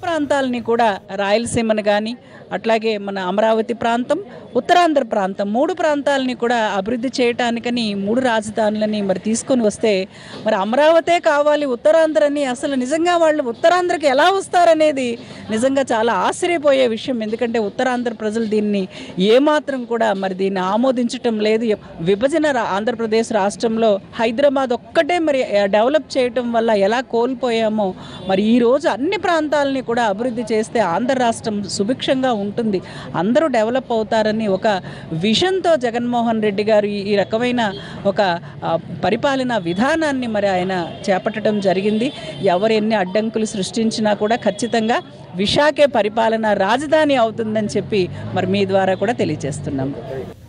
ప్రాంతాలని కూడా రాయలసీమను కానీ అట్లాగే మన అమరావతి ప్రాంతం ఉత్తరాంధ్ర ప్రాంతం మూడు ప్రాంతాలని కూడా అభివృద్ధి చేయటానికని మూడు రాజధానులని మరి తీసుకొని వస్తే మరి అమరావతే కావాలి ఉత్తరాంధ్రని అసలు నిజంగా వాళ్ళు ఉత్తరాంధ్రకి ఎలా వస్తారనేది నిజంగా చాలా ఆశ్చర్యపోయే విషయం ఎందుకంటే ఉత్తరాంధ్ర ప్రజలు దీన్ని ఏమాత్రం కూడా మరి దీన్ని ఆమోదించటం లేదు విభజన రా- ఆంధ్రప్రదేశ్ రాష్ట్రంలో హైదరాబాద్ ఒక్కటే మరి ఆ, డెవలప్ చేయటం వల్ల ఎలా కోల్పోయామో మరి ఈ రోజు అన్ని ప్రాంతాలని కూడా అభివృద్ధి చేస్తే ఆంధ్ర రాష్ట్రం సుభిక్షంగా ఉంటుంది అందరూ డెవలప్ అవుతారని ఒక విజన్తో జగన్మోహన్ రెడ్డి గారు ఈ- ఈ రకమైన ఒక ఆ, పరిపాలనా విధానాన్ని మరి ఆయన చేపట్టడం జరిగింది ఎవరు ఎన్ని అడ్డంకులు సృష్టించినా కూడా ఖచ్చితంగా విశాఖే పరిపాలన రాజధాని అవుతుందని చెప్పి మరి మీ ద్వారా కూడా తెలియజేస్తున్నాం